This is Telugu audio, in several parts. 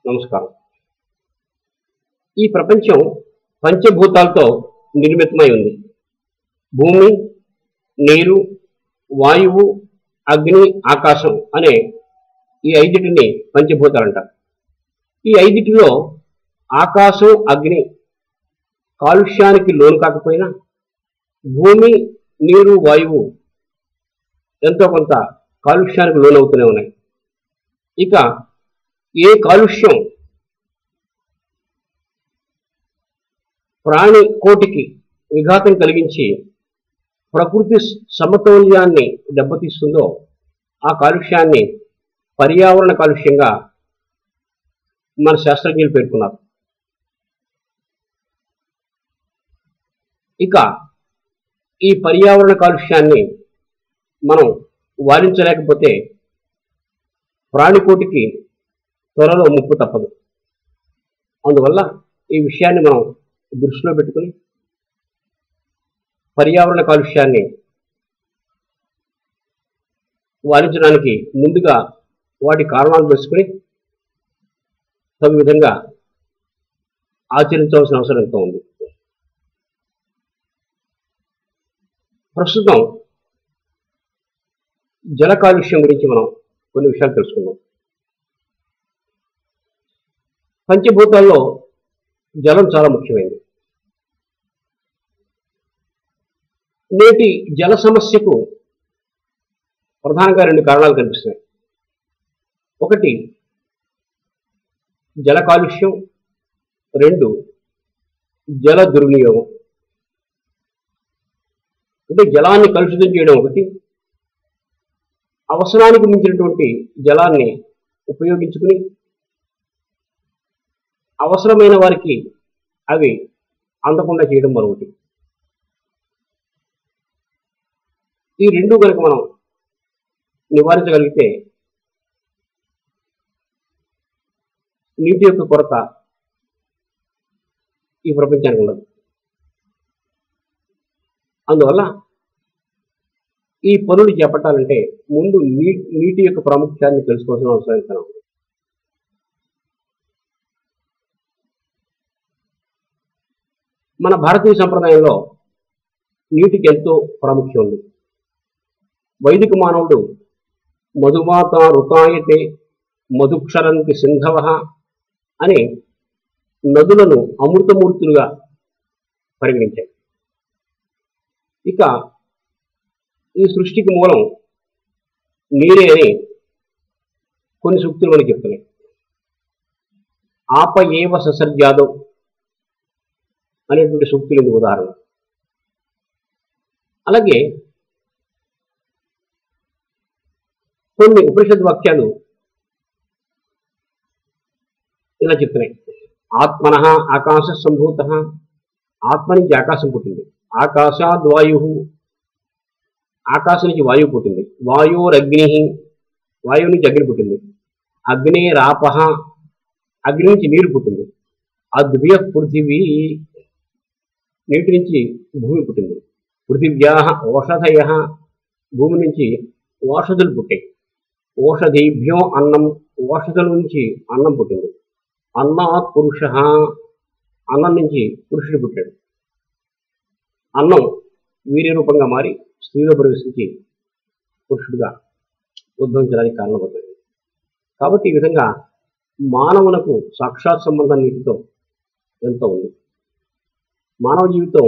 నమస్కారం ఈ ప్రపంచం పంచభూతాలతో నిర్మితమై ఉంది భూమి నీరు వాయువు అగ్ని ఆకాశం అనే ఈ ఐదిటిని పంచభూతాలు అంటారు ఈ ఐదిటిలో ఆకాశం అగ్ని కాలుష్యానికి లోను కాకపోయినా భూమి నీరు వాయువు ఎంతో కొంత కాలుష్యానికి లోనవుతూనే ఉన్నాయి ఇక ఏ కాలుష్యం ప్రాణి కోటికి విఘాతం కలిగించి ప్రకృతి సమతౌల్యాన్ని దెబ్బతీస్తుందో ఆ కాలుష్యాన్ని పర్యావరణ కాలుష్యంగా మన శాస్త్రజ్ఞులు పేర్కొన్నారు ఇక ఈ పర్యావరణ కాలుష్యాన్ని మనం వారించలేకపోతే ప్రాణికోటికి త్వరలో ముప్పు తప్పదు అందువల్ల ఈ విషయాన్ని మనం దృష్టిలో పెట్టుకుని పర్యావరణ కాలుష్యాన్ని వారించడానికి ముందుగా వాటి కారణాలు తెలుసుకుని తగు విధంగా ఆచరించవలసిన అవసరం ఎంతో ఉంది ప్రస్తుతం జల కాలుష్యం గురించి మనం కొన్ని విషయాలు తెలుసుకుందాం పంచభూతాల్లో జలం చాలా ముఖ్యమైనది నేటి జల సమస్యకు ప్రధానంగా రెండు కారణాలు కనిపిస్తున్నాయి ఒకటి జల కాలుష్యం రెండు జల దుర్వినియోగం అంటే జలాన్ని కలుషితం చేయడం ఒకటి అవసరానికి మించినటువంటి జలాన్ని ఉపయోగించుకుని అవసరమైన వారికి అవి అందకుండా చేయడం మరొకటి ఈ రెండు కనుక మనం నివారించగలిగితే నీటి యొక్క కొరత ఈ ప్రపంచానికి ఉండదు అందువల్ల ఈ పనులు చేపట్టాలంటే ముందు నీ నీటి యొక్క ప్రాముఖ్యాన్ని తెలుసుకోవాల్సిన అవసరం ఎంతైనా ఉంది మన భారతీయ సంప్రదాయంలో నీటికి ఎంతో ప్రాముఖ్యం ఉంది వైదిక మానవుడు మధుమాత ఋతాయతే మధుక్షరంతి సింధవ అని నదులను అమృతమూర్తులుగా పరిగణించాయి ఇక ఈ సృష్టికి మూలం నీరే అని కొన్ని సూక్తులు మనకి చెప్తున్నాయి ఆప ఏవ ససర్జాదవ్ అనేటువంటి సూక్తులు ఇందుకు ఉదాహరణ అలాగే కొన్ని ఉపనిషత్ వాక్యాలు ఇలా చెప్తున్నాయి ఆత్మన ఆకాశ సంభూత ఆత్మ నుంచి ఆకాశం పుట్టింది ఆకాశాద్ వాయు ఆకాశం నుంచి వాయువు పుట్టింది వాయురగ్ని వాయువు నుంచి అగ్ని పుట్టింది అగ్ని రాప అగ్ని నుంచి నీరు పుట్టింది అద్భుయ పృథివీ నీటి నుంచి భూమి పుట్టింది పృథివ్యా ఓషధయ భూమి నుంచి ఓషధులు పుట్టాయి ఓషధీభ్యో అన్నం ఓషధుల నుంచి అన్నం పుట్టింది అన్నాత్ పురుష అన్నం నుంచి పురుషుడు పుట్టాడు అన్నం వీర్య రూపంగా మారి స్త్రీలో ప్రవేశించి పురుషుడిగా ఉద్భవించడానికి కారణమవుతుంది కాబట్టి ఈ విధంగా మానవులకు సాక్షాత్ సంబంధం నీటితో ఎంతో ఉంది మానవ జీవితం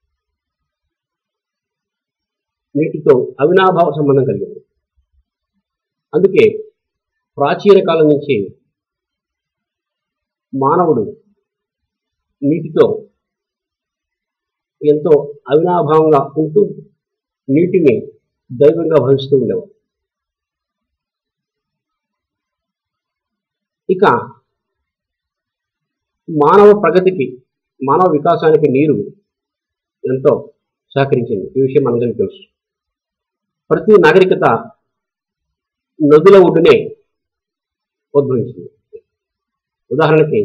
నీటితో అవినాభావ సంబంధం కలిగి ఉంది అందుకే ప్రాచీన కాలం నుంచి మానవుడు నీటితో ఎంతో అవినాభావంగా ఉంటూ నీటిని దైవంగా భావిస్తూ ఉండేవాడు ఇక మానవ ప్రగతికి మానవ వికాసానికి నీరు ఎంతో సహకరించింది ఈ విషయం మనందరికీ తెలుసు ప్రతి నాగరికత నదుల ఒడ్డునే ఉద్భవించింది ఉదాహరణకి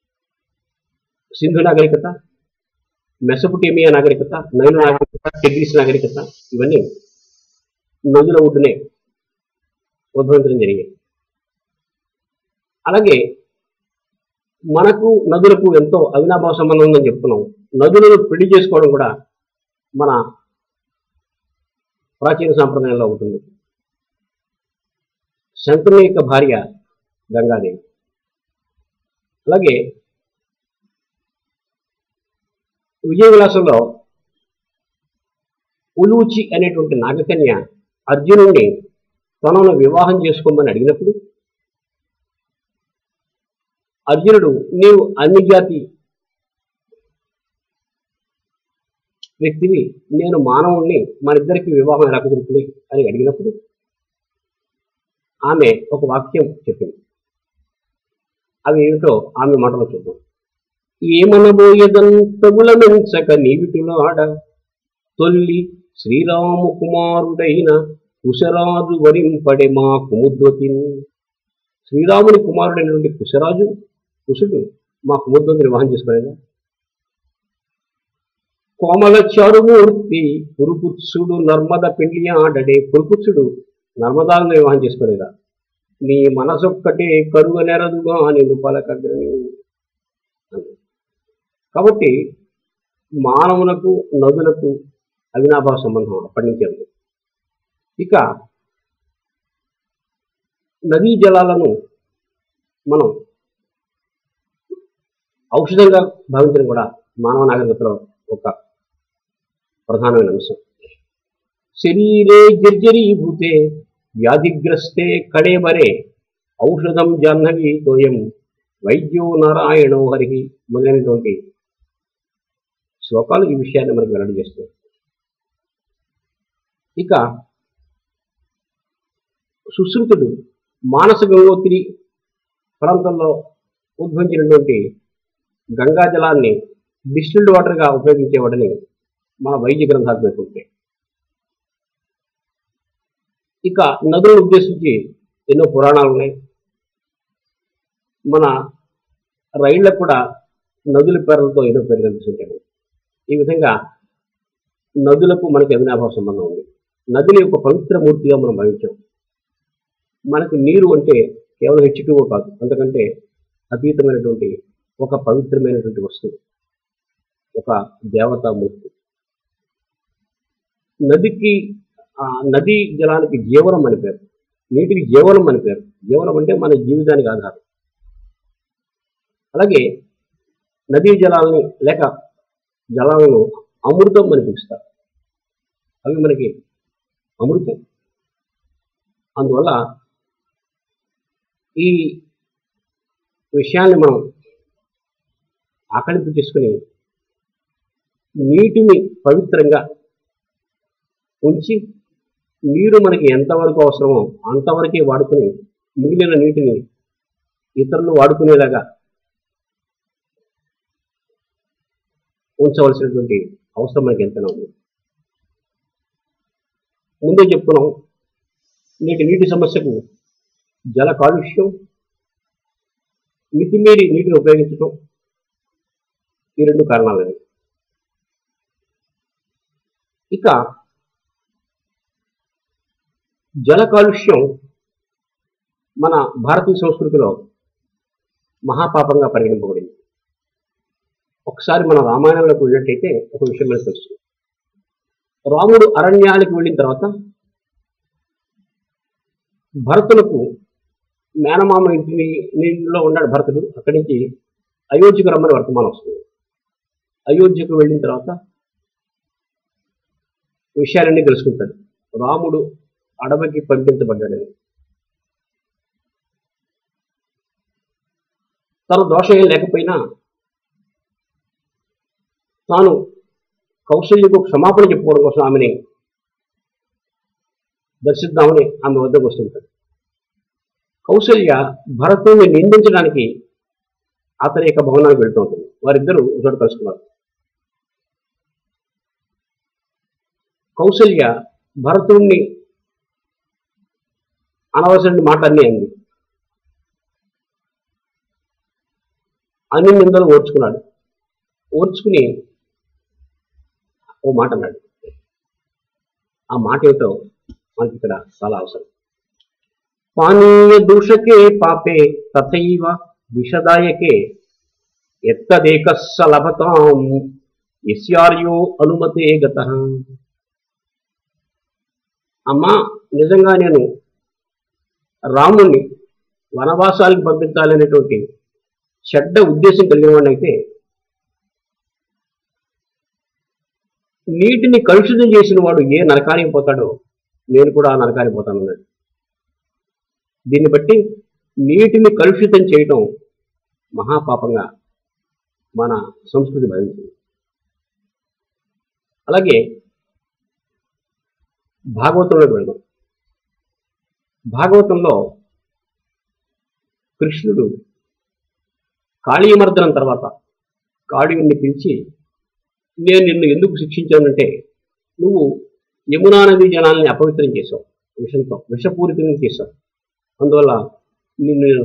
సింధు నాగరికత మెసపుటేమియా నాగరికత నైలు నాగరికత టెగ్రిస్ నాగరికత ఇవన్నీ నదుల ఒడ్డునే ఉద్భవించడం జరిగాయి అలాగే మనకు నదులకు ఎంతో అవినాభావ సంబంధం ఉందని చెప్తున్నాం నదులను పెళ్లి చేసుకోవడం కూడా మన ప్రాచీన సాంప్రదాయంలో ఉంటుంది శంకరుని యొక్క భార్య గంగాదేవి అలాగే విజయ విలాసంలో ఉలూచి అనేటువంటి నాగకన్య అర్జునుడిని తనను వివాహం చేసుకోమని అడిగినప్పుడు అర్జునుడు నీవు అన్ని జాతి వ్యక్తివి నేను మానవుణ్ణి మన ఇద్దరికి వివాహం ఎలా కుదురుతుంది అని అడిగినప్పుడు ఆమె ఒక వాక్యం చెప్పింది అవి ఏమిటో ఆమె మాటలో చూద్దాం ఏమనబోయేదంతగుల మెంచక నీవిటులాడ తొల్లి శ్రీరాము కుమారుడైన కుశరాజు వరింపడే మా కుముద్వతిని శ్రీరాముని కుమారుడైనటువంటి కుశరాజు కుశుడు మా కుముద్వతిని వివాహం చేసుకోలేదా కోమల చారుమూర్తి పురుపుత్సుడు నర్మద పెళ్లి ఆడడే పురుపుత్సుడు నర్మదాలను వివాహం చేసుకోలేదా నీ మనసొక్కటే కరువ నెరదుగా అని పలకగ్రని కాబట్టి మానవులకు నదులకు అవినాభావ సంబంధం అప్పటి నుంచే ఉంది ఇక నదీ జలాలను మనం ఔషధంగా భావించడం కూడా మానవ నాగరికతలో ఒక ప్రధానమైన అంశం శరీరే జర్జరీభూతే వ్యాధిగ్రస్తే కడేబరే ఔషధం జాహ్నవి తోయం వైద్యో నారాయణో హరి మొదలైనటువంటి శ్లోకాలు ఈ విషయాన్ని మనకు వెల్లడి చేస్తాయి ఇక సుశ్రుతుడు మానస గంగోత్రి ప్రాంతంలో ఉద్భవించినటువంటి గంగా జలాన్ని డిస్టిల్డ్ వాటర్గా ఉపయోగించేవాడని మన వైద్య గ్రంథాలు పేర్కొంటాయి ఇక నదులను ఉద్దేశించి ఎన్నో పురాణాలు ఉన్నాయి మన రైళ్లకు కూడా నదుల పేర్లతో ఎన్నో పేరు కనిపిస్తుంటాయి ఈ విధంగా నదులకు మనకి అవినాభావ సంబంధం ఉంది నదిని ఒక పవిత్ర మూర్తిగా మనం భావించాం మనకి నీరు అంటే కేవలం హెచ్చుటూ కాదు అంతకంటే అతీతమైనటువంటి ఒక పవిత్రమైనటువంటి వస్తువు ఒక దేవతామూర్తి నదికి ఆ నదీ జలానికి జీవనం అని పేరు నీటికి జీవనం అని పేరు జీవనం అంటే మన జీవితానికి ఆధారం అలాగే నదీ జలాలని లేక జలాలను అమృతం అని పిలుస్తారు అవి మనకి అమృతం అందువల్ల ఈ విషయాన్ని మనం ఆకలింపు చేసుకుని నీటిని పవిత్రంగా ఉంచి నీరు మనకి ఎంతవరకు అవసరమో అంతవరకే వాడుకుని మిగిలిన నీటిని ఇతరులు వాడుకునేలాగా ఉంచవలసినటువంటి అవసరం మనకి ఎంతైనా ఉంది ముందే చెప్పుకున్నాం నేటి నీటి సమస్యకు జల కాలుష్యం మితిమీరి నీటిని ఉపయోగించడం ఈ రెండు కారణాలని ఇక జల కాలుష్యం మన భారతీయ సంస్కృతిలో మహాపాపంగా పరిగణింపబడింది ఒకసారి మన రామాయణంలోకి వెళ్ళినట్టయితే ఒక విషయం మనకు తెలుస్తుంది రాముడు అరణ్యాలకు వెళ్ళిన తర్వాత భరతులకు మేనమామ ఇంటిని నీళ్ళలో ఉన్నాడు భరతుడు అక్కడి నుంచి అయోధ్యకు రమ్మని వర్తమానం వస్తుంది అయోధ్యకు వెళ్ళిన తర్వాత విషయాలన్నీ తెలుసుకుంటాడు రాముడు అడవికి పంపించబడ్డాడని తన దోషం ఏం లేకపోయినా తాను కౌశల్యకు క్షమాపణ చెప్పుకోవడం కోసం ఆమెని దర్శిద్దామని ఆమె వద్దకు వస్తుంటాడు కౌశల్య భరతుని నిందించడానికి అతని యొక్క భవనానికి వెళ్తూ ఉంటుంది వారిద్దరూ చోట కలుసుకున్నారు కౌశల్య భరతుణ్ణి అనవసరమైన మాట అన్నీ అంది అన్ని నిందలు ఓర్చుకున్నాడు ఓర్చుకుని ఓ మాట అన్నాడు ఆ మాట ఏమిటో మనకి ఇక్కడ చాలా అవసరం పానీయ దూషకే పాపే తథైవ విషదాయకే ఎత్తదేకస్స లభతాం యస్యార్యో అనుమతే గత అమ్మా నిజంగా నేను రాముణ్ణి వనవాసాలకు పంపించాలనేటువంటి చెడ్డ ఉద్దేశం కలిగిన వాడినైతే నీటిని కలుషితం చేసిన వాడు ఏ నరకానికి పోతాడో నేను కూడా ఆ నరకానికి పోతాను అన్నాడు దీన్ని బట్టి నీటిని కలుషితం చేయటం మహాపాపంగా మన సంస్కృతి భావించింది అలాగే భాగవతంలోకి వెళ్దాం భాగవతంలో కృష్ణుడు కాళీమర్దనం తర్వాత కాళీయుణ్ణి పిలిచి నేను నిన్ను ఎందుకు శిక్షించానంటే నువ్వు యమునా నది జనాల్ని అపవిత్రం చేశావు విషంతో విషపూరితంగా చేశావు అందువల్ల నిన్ను నేను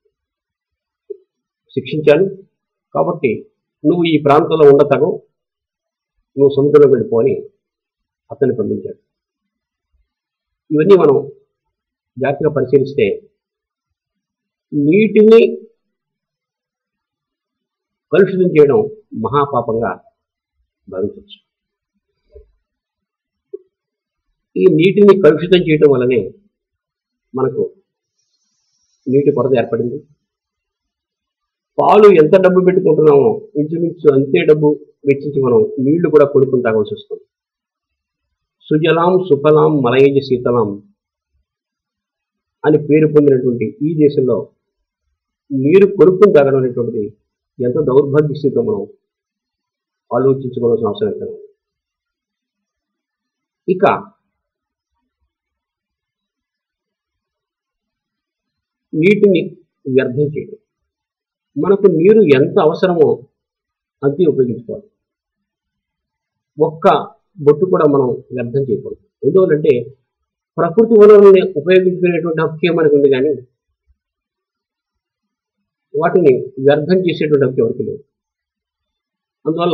శిక్షించాను కాబట్టి నువ్వు ఈ ప్రాంతంలో ఉండతగు నువ్వు సముద్రంలో వెళ్ళిపోని అతన్ని పంపించాడు ఇవన్నీ మనం జాగ్రత్తగా పరిశీలిస్తే నీటిని కలుషితం చేయడం మహాపాపంగా భావించవచ్చు ఈ నీటిని కలుషితం చేయడం వల్లనే మనకు నీటి కొరత ఏర్పడింది పాలు ఎంత డబ్బు పెట్టుకుంటున్నామో ఇంచుమించు అంతే డబ్బు వెచ్చించి మనం నీళ్లు కూడా కొనుక్కుని తాగాల్సి వస్తుంది సుజలాం సుఫలాం మలయజ శీతలాం అని పేరు పొందినటువంటి ఈ దేశంలో నీరు కొనుక్కుని తాగడం అనేటువంటిది ఎంత దౌర్భాగ్య స్థితిలో మనం ఆలోచించుకోవాల్సిన అవసరం కదా ఇక నీటిని వ్యర్థం చేయడం మనకు నీరు ఎంత అవసరమో అంతే ఉపయోగించుకోవాలి ఒక్క బొట్టు కూడా మనం వ్యర్థం చేయకూడదు ఎందువల్లంటే ప్రకృతి వనరుల్ని ఉపయోగించుకునేటువంటి హక్కే మనకు ఉంది కానీ వాటిని వ్యర్థం చేసేటువంటి హక్కు ఎవరికి లేదు అందువల్ల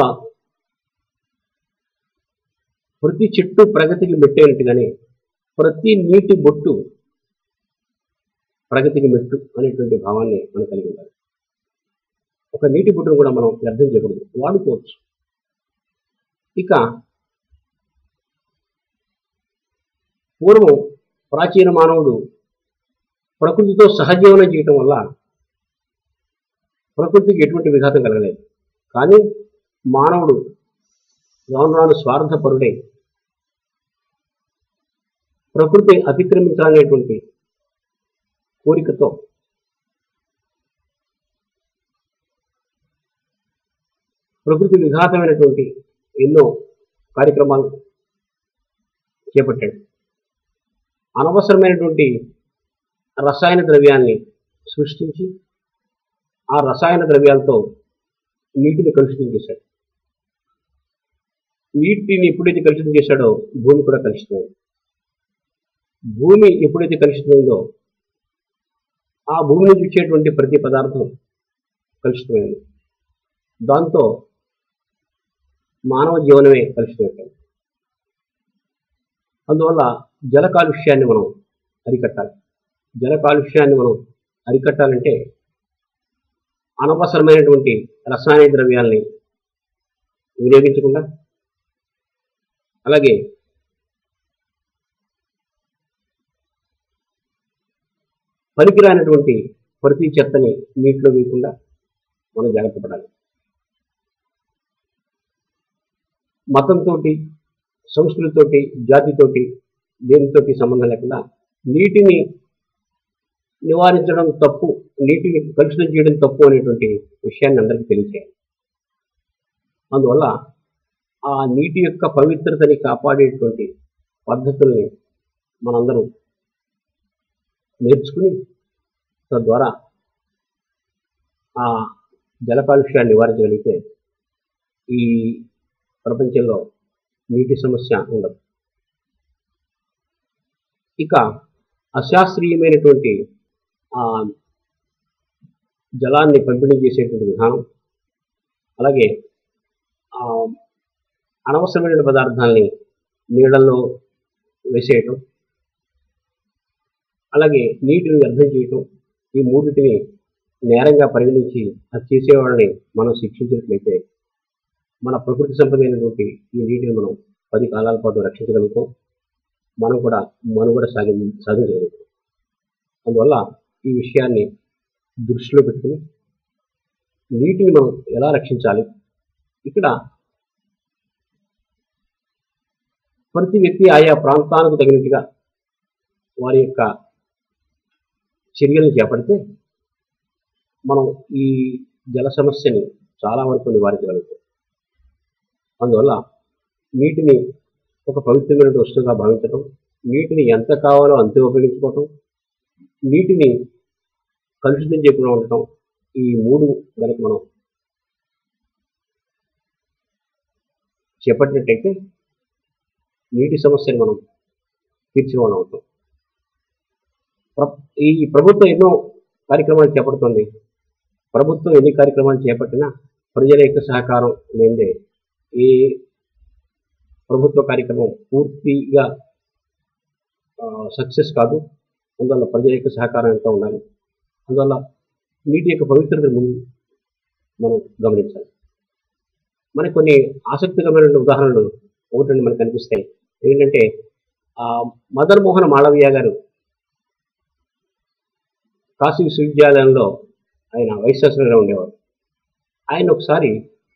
ప్రతి చెట్టు ప్రగతికి మెట్టైనట్టుగానే ప్రతి నీటి బొట్టు ప్రగతికి మెట్టు అనేటువంటి భావాన్ని మనం కలిగి ఉండాలి ఒక నీటి బొట్టును కూడా మనం వ్యర్థం చేయకూడదు వాడుకోవచ్చు ఇక పూర్వం ప్రాచీన మానవుడు ప్రకృతితో సహజీవనం చేయటం వల్ల ప్రకృతికి ఎటువంటి విఘాతం కలగలేదు కానీ మానవుడు రాను రాను స్వార్థపరుడై ప్రకృతి అతిక్రమించాలనేటువంటి కోరికతో ప్రకృతి విఘాతమైనటువంటి ఎన్నో కార్యక్రమాలు చేపట్టాడు అనవసరమైనటువంటి రసాయన ద్రవ్యాన్ని సృష్టించి ఆ రసాయన ద్రవ్యాలతో నీటిని కలుషితం చేశాడు నీటిని ఎప్పుడైతే కలుషితం చేశాడో భూమి కూడా కలుషితమైంది భూమి ఎప్పుడైతే కలుషితమైందో ఆ భూమి నుంచి వచ్చేటువంటి ప్రతి పదార్థం కలుషితమైంది దాంతో మానవ జీవనమే కలుషితమైపోయింది అందువల్ల జల కాలుష్యాన్ని మనం అరికట్టాలి జల కాలుష్యాన్ని మనం అరికట్టాలంటే అనవసరమైనటువంటి రసాయన ద్రవ్యాల్ని వినియోగించకుండా అలాగే పనికిరానటువంటి ప్రతి చెత్తని నీటిలో వేయకుండా మనం జాగ్రత్త పడాలి మతంతో సంస్కృతితోటి జాతితోటి దేనితోటి సంబంధం లేకుండా నీటిని నివారించడం తప్పు నీటిని కలుషితం చేయడం తప్పు అనేటువంటి విషయాన్ని అందరికీ తెలియచేయాలి అందువల్ల ఆ నీటి యొక్క పవిత్రతని కాపాడేటువంటి పద్ధతుల్ని మనందరం నేర్చుకుని తద్వారా ఆ జల కాలుష్యాన్ని నివారించగలిగితే ఈ ప్రపంచంలో నీటి సమస్య ఉండదు ఇక అశాస్త్రీయమైనటువంటి ఆ జలాన్ని పంపిణీ చేసేటువంటి విధానం అలాగే ఆ అనవసరమైన పదార్థాలని నీళ్ళల్లో వేసేయటం అలాగే నీటిని వ్యర్థం చేయటం ఈ మూడింటిని నేరంగా పరిగణించి అది చేసేవాళ్ళని మనం శిక్షించినట్లయితే మన ప్రకృతి సంపదైనటువంటి ఈ నీటిని మనం పది కాలాల పాటు రక్షించగలుగుతాం మనం కూడా మనుగడ సాగి సాధించగలుగుతాం అందువల్ల ఈ విషయాన్ని దృష్టిలో పెట్టుకుని నీటిని మనం ఎలా రక్షించాలి ఇక్కడ ప్రతి వ్యక్తి ఆయా ప్రాంతానికి తగినట్టుగా వారి యొక్క చర్యలను చేపడితే మనం ఈ జల సమస్యని చాలా వరకు నివారించగలుగుతాం అందువల్ల నీటిని ఒక పవిత్రమైన వస్తువుగా భావించడం నీటిని ఎంత కావాలో అంతే ఉపయోగించుకోవటం నీటిని కలుషితం చేయకుండా ఉండటం ఈ మూడు కనుక మనం చేపట్టినట్టయితే నీటి సమస్యని మనం తీర్చేవాళ్ళం అవుతాం ప్ర- ఈ ప్రభుత్వం ఎన్నో కార్యక్రమాలు చేపడుతుంది ప్రభుత్వం ఎన్ని కార్యక్రమాలు చేపట్టినా ప్రజల యొక్క సహకారం లేదే ఈ ప్రభుత్వ కార్యక్రమం పూర్తిగా సక్సెస్ కాదు అందువల్ల ప్రజల యొక్క సహకారం ఎంత ఉండాలి అందువల్ల నీటి యొక్క పవిత్రత ముందు మనం గమనించాలి మనకి కొన్ని ఆసక్తికరమైన ఉదాహరణలు ఒకటి రెండు మనకు కనిపిస్తాయి ఏంటంటే ఆ, మదన్ మోహన్ మాళవీయ గారు కాశీ విశ్వవిద్యాలయంలో ఆయన వైస్ ఛాన్సలర్గా ఉండేవారు ఆయన ఒకసారి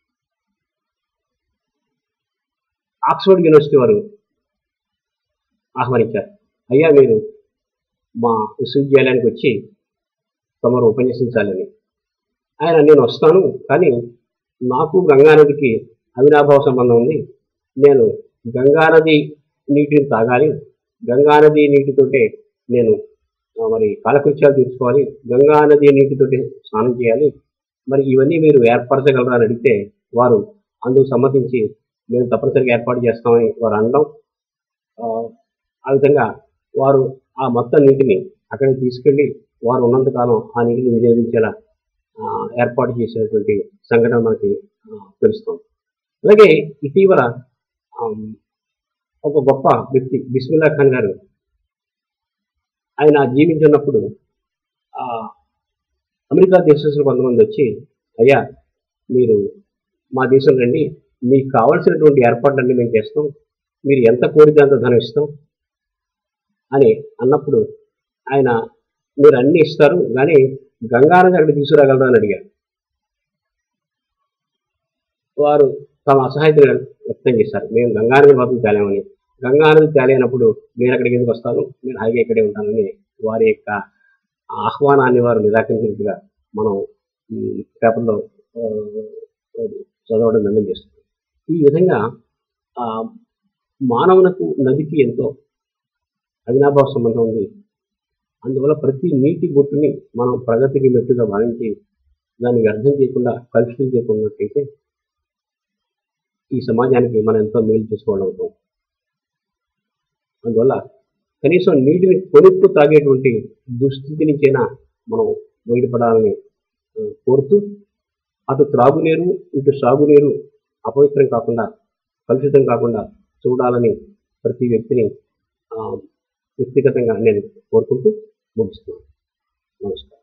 ఆక్స్ఫర్డ్ యూనివర్సిటీ వారు ఆహ్వానించారు అయ్యా మీరు మా విశ్వవిద్యాలయానికి వచ్చి తమరు ఉపన్యసించాలని ఆయన నేను వస్తాను కానీ నాకు గంగానదికి అవినాభావ సంబంధం ఉంది నేను గంగానది నీటిని తాగాలి గంగానది నీటితోటే నేను ఆ, మరి కాలకృత్యాలు తీర్చుకోవాలి గంగానది నీటితోటి స్నానం చేయాలి మరి ఇవన్నీ మీరు ఏర్పరచగలరా అని అడిగితే వారు అందుకు సమ్మతించి మేము తప్పనిసరిగా ఏర్పాటు చేస్తామని వారు అనడం ఆ, ఆ విధంగా వారు ఆ మొత్తం నీటిని అక్కడికి తీసుకెళ్లి వారు ఉన్నంతకాలం ఆ నీటిని వినియోగించేలా ఆ, ఏర్పాటు చేసినటువంటి సంఘటన మనకి ఆ, తెలుస్తుంది అలాగే ఇటీవల ఆమ్, ఒక గొప్ప వ్యక్తి బిస్మిల్లా ఖాన్ గారు ఆయన జీవించున్నప్పుడు ఆ, అమెరికా దేశస్తులు కొంతమంది వచ్చి అయ్యా మీరు మా దేశం రండి మీకు కావాల్సినటువంటి ఏర్పాట్లన్నీ మేము చేస్తాం మీరు ఎంత కోరితే అంత ధనం ఇస్తాం అని అన్నప్పుడు ఆయన మీరు అన్ని ఇస్తారు కానీ గంగానది అక్కడికి తీసుకురాగలరా అని అడిగారు వారు తమ అసహాయతను వ్యక్తం చేశారు మేము గంగానది మాత్రం తేలేమని గంగానది తేలేనప్పుడు నేను అక్కడికి ఎందుకు వస్తాను నేను హాయిగా ఇక్కడే ఉంటానని వారి యొక్క ఆహ్వానాన్ని వారు నిరాకరించినట్టుగా మనం ఈ పేపర్లో ఆ, చదవడం నిర్ణయం చేస్తున్నాం ఈ విధంగా ఆ, మానవునకు నదికి ఎంతో అవినాభావ సంబంధం ఉంది అందువల్ల ప్రతి నీటి బొట్టుని మనం ప్రగతికి మెట్టుగా భావించి దాన్ని వ్యర్థం చేయకుండా కలుషితం చేయకున్నట్టయితే ఈ సమాజానికి మనం ఎంతో మేలు చేసుకోవడం అవుతాం అందువల్ల కనీసం నీటిని కొనుక్కు తాగేటువంటి దుస్థితి నుంచైనా మనం బయటపడాలని ఆ, కోరుతూ అటు త్రాగునీరు ఇటు సాగునీరు అపవిత్రం కాకుండా కలుషితం కాకుండా చూడాలని ప్రతి వ్యక్తిని ఆ, వ్యక్తిగతంగా నేను కోరుకుంటూ ముగిస్తున్నాను నమస్కారం